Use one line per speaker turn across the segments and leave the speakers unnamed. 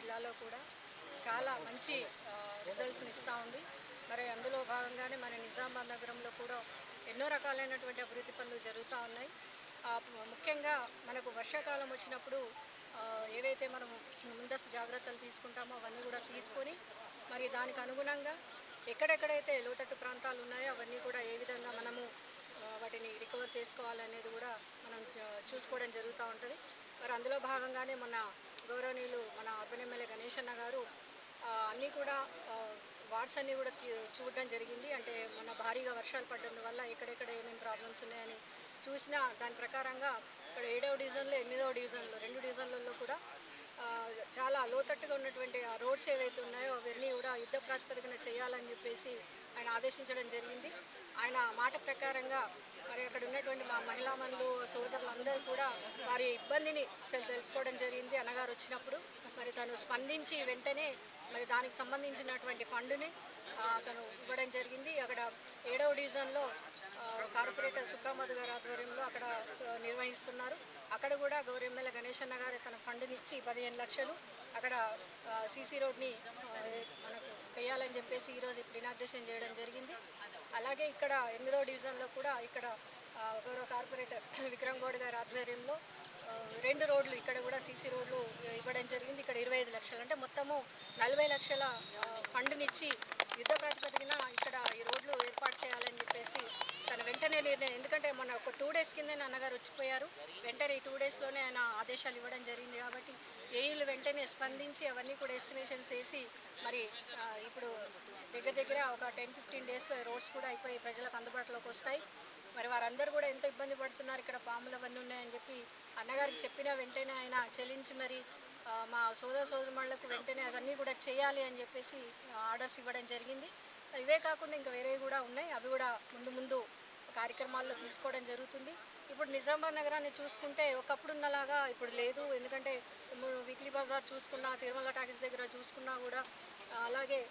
జిల్లాలో కూడా చాలా మంచి రిజల్ట్స్ని ఇస్తూ ఉంది మరి అందులో భాగంగానే మన నిజామాబాద్ నగరంలో కూడా ఎన్నో రకాలైనటువంటి అభివృద్ధి పనులు జరుగుతూ ఉన్నాయి ఆ, ముఖ్యంగా మనకు వర్షాకాలం వచ్చినప్పుడు ఆ, ఏవైతే మనం ముందస్తు జాగ్రత్తలు తీసుకుంటామో అవన్నీ కూడా తీసుకొని మరి దానికి అనుగుణంగా ఎక్కడెక్కడైతే లోతట్టు ప్రాంతాలు ఉన్నాయో అవన్నీ కూడా ఏ విధంగా మనము ఆ, వాటిని రికవర్ చేసుకోవాలనేది కూడా మనం చ- చూసుకోవడం జరుగుతూ ఉంటుంది మరి అందులో భాగంగానే మన గౌరవనీయులు మన అర్బన్ ఎమ్మెల్యే గణేష్ అన్న గారు ఆ, అన్నీ కూడా ఆ, వార్డ్స్ అన్నీ కూడా తీ- చూడడం జరిగింది అంటే మొన్న భారీగా వర్షాలు పడడం వల్ల ఎక్కడెక్కడ ఏమేమి ప్రాబ్లమ్స్ ఉన్నాయని చూసినా దాని ప్రకారంగా ఇక్కడ ఏడవ డివిజన్లో ఎనిమిదవ డివిజన్లో రెండు డివిజన్లలో కూడా ఆ, చాలా లోతట్టుగా ఉన్నటువంటి ఆ రోడ్స్ ఏవైతే ఉన్నాయో అవన్నీ కూడా యుద్ధ ప్రాతిపదికన చేయాలని చెప్పేసి ఆయన ఆదేశించడం జరిగింది ఆయన మాట ప్రకారంగా మరి అక్కడ ఉన్నటువంటి మా మహిళామణులు సోదరులందరూ కూడా వారి ఇబ్బందిని తెలు- తెలుపుకోవడం జరిగింది అన్నగారు వచ్చినప్పుడు మరి తను స్పందించి వెంటనే మరి దానికి సంబంధించినటువంటి ఫండ్ని ఆ, తను ఇవ్వడం జరిగింది అక్కడ ఏడవ డివిజన్లో ఆ, కార్పొరేటర్ సుఖామధు గారి ఆధ్వర్యంలో అక్కడ ఆ, నిర్వహిస్తున్నారు అక్కడ కూడా గౌరవ ఎమ్మెల్యే గణేష్ అన్న గారు తన ఫండ్ని ఇచ్చి పదిహేను లక్షలు అక్కడ సీసీ రోడ్ని ఆ, మనకు వేయాలని చెప్పేసి ఈరోజు ఇప్పుడు ఇనాగ్రేషన్ చేయడం జరిగింది అలాగే ఇక్కడ ఎనిమిదో డివిజన్లో కూడా ఇక్కడ ఆ, గౌరవ కార్పొరేటర్ విక్రమ్ గౌడ్ గారి ఆధ్వర్యంలో ఆ, రెండు రోడ్లు ఇక్కడ కూడా సీసీ రోడ్లు ఇవ్వడం జరిగింది ఇక్కడ ఇరవై ఐదు లక్షలు అంటే మొత్తము నలభై లక్షల ఆ, ఫండ్నిచ్చి యుద్ధ ప్రాతిపదికన ఇక్కడ ఈ రోడ్లు ఏర్పాటు చేయాలని చెప్పేసి తన వెంటనే నిర్ణయం ఎందుకంటే మొన్న ఒక టూ డేస్ కిందే నాన్నగారు వచ్చిపోయారు వెంటనే ఈ టూ డేస్లోనే ఆయన ఆదేశాలు ఇవ్వడం జరిగింది కాబట్టి ఏఈలు వెంటనే స్పందించి అవన్నీ కూడా ఎస్టిమేషన్స్ వేసి మరి ఆ, ఇప్పుడు దగ్గర దగ్గర ఒక టెన్ ఫిఫ్టీన్ డేస్లో రోడ్స్ కూడా అయిపోయి ప్రజలకు అందుబాటులోకి వస్తాయి మరి వారందరూ కూడా ఎంత ఇబ్బంది పడుతున్నారు ఇక్కడ పాములు అవన్నీ ఉన్నాయని చెప్పి అన్నగారికి చెప్పిన వెంటనే ఆయన చెల్లించి మరి ఆ, మా సోదర సోదరుమణులకు వెంటనే అవన్నీ కూడా చేయాలి అని చెప్పేసి ఆర్డర్స్ ఇవ్వడం జరిగింది ఇవే కాకుండా ఇంకా వేరే కూడా ఉన్నాయి అవి కూడా ముందు ముందు కార్యక్రమాల్లో తీసుకోవడం జరుగుతుంది ఇప్పుడు నిజామాబాద్ నగరాన్ని చూసుకుంటే ఒకప్పుడు ఉన్నలాగా ఇప్పుడు లేదు ఎందుకంటే ఇప్పుడు వీక్లీ బజార్ చూసుకున్నా తిరుమల టాకీస్ దగ్గర చూసుకున్నా కూడా ఆ, అలాగే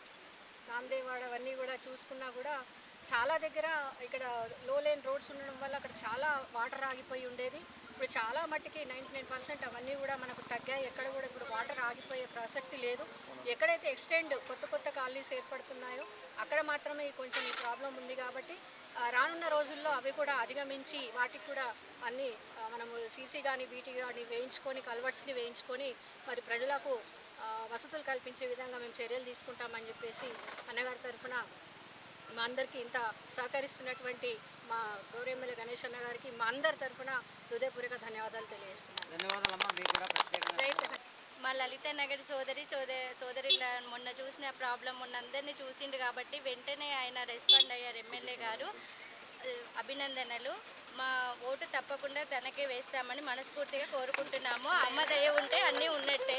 రామ్దేవాడ అవన్నీ కూడా చూసుకున్నా కూడా చాలా దగ్గర ఇక్కడ లో లేన్ రోడ్స్ ఉండడం వల్ల అక్కడ చాలా వాటర్ ఆగిపోయి ఉండేది ఇప్పుడు చాలా మట్టికి నైంటీ నైన్ పర్సెంట్ అవన్నీ కూడా మనకు తగ్గాయి ఎక్కడ కూడా ఇప్పుడు వాటర్ ఆగిపోయే ప్రసక్తి లేదు ఎక్కడైతే ఎక్స్టెండ్ కొత్త కొత్త కాలనీస్ ఏర్పడుతున్నాయో అక్కడ మాత్రమే ఈ కొంచెం ఈ ప్రాబ్లం ఉంది కాబట్టి ఆ, రానున్న రోజుల్లో అవి కూడా అధిగమించి వాటికి కూడా అన్ని ఆ, మనము సీసీ కానీ బీటీ కానీ వేయించుకొని కల్వర్ట్స్ని వేయించుకొని మరి ప్రజలకు ఆ, వసతులు కల్పించే విధంగా మేము చర్యలు తీసుకుంటామని చెప్పేసి అన్నగారి తరఫున మా అందరికీ ఇంత సహకరిస్తున్నటువంటి మా గౌరవ ఎమ్మెల్యే గణేష్ అన్న గారికి మా అందరి తరఫున హృదయపూర్వక ధన్యవాదాలు తెలియజేస్తున్నాను
ధన్యవాదాలమ్మా మీకు కూడా ప్రత్యేకంగా
జై తెలంగాణ.
మా లలిత నగర్ సోదరి సోదరి సోదరి మొన్న చూసిన ప్రాబ్లం మొన్న అందరినీ చూసిండు కాబట్టి వెంటనే ఆయన రెస్పాండ్ అయ్యారు ఎమ్మెల్యే గారు ఆ, అభినందనలు మా ఓటు తప్పకుండా తనకే వేస్తామని మనస్ఫూర్తిగా కోరుకుంటున్నాము అమ్మ దయ ఉంటే అన్నీ ఉన్నట్టే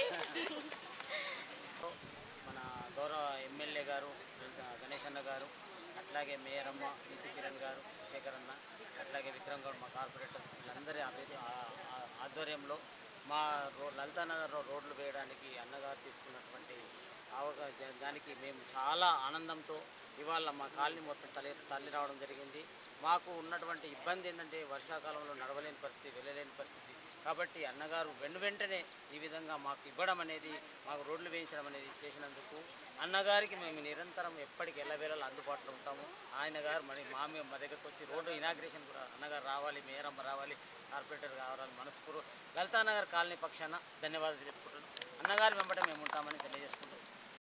మన గౌరవ ఎమ్మెల్యే గారు గణేష్ అన్న గారు అట్లాగే మేయర్ అమ్మ నీతి కిరణ్ గారు శేఖర్ అన్న అట్లాగే విక్రమ్ గౌడ్ మా కార్పొరేటర్ వీళ్ళందరి అభి- ఆ- ఆ- ఆధ్వర్యంలో మా రో లలితానగర్లో రోడ్లు వేయడానికి అన్నగారు తీసుకున్నటువంటి అవగా దా- దానికి మేము చాలా ఆనందంతో ఇవాళ మా కాలనీ మొత్తం తల్లి తల్లి రావడం జరిగింది మాకు ఉన్నటువంటి ఇబ్బంది ఏంటంటే వర్షాకాలంలో నడవలేని పరిస్థితి వెళ్ళలేని పరిస్థితి కాబట్టి అన్నగారు వెను వెంటనే ఈ విధంగా మాకు ఇవ్వడం అనేది మాకు రోడ్లు వేయించడం అనేది చేసినందుకు అన్నగారికి మేము నిరంతరం ఎప్పటికి ఎల్లవేళలా అందుబాటులో ఉంటాము ఆయన గారు మరి మా మీ- మా దగ్గరకు వచ్చి రోడ్డు ఇనాగ్రేషన్ కూడా అన్నగారు రావాలి మేయరమ్మ రావాలి కార్పొరేటర్ కావాలని మనస్ఫూర్తి లలితానగర్ కాలనీ పక్షాన ధన్యవాదాలు తెలుపుకుంటున్నాను అన్నగారు వెంబట మేము ఉంటామని తెలియజేసుకుంటాం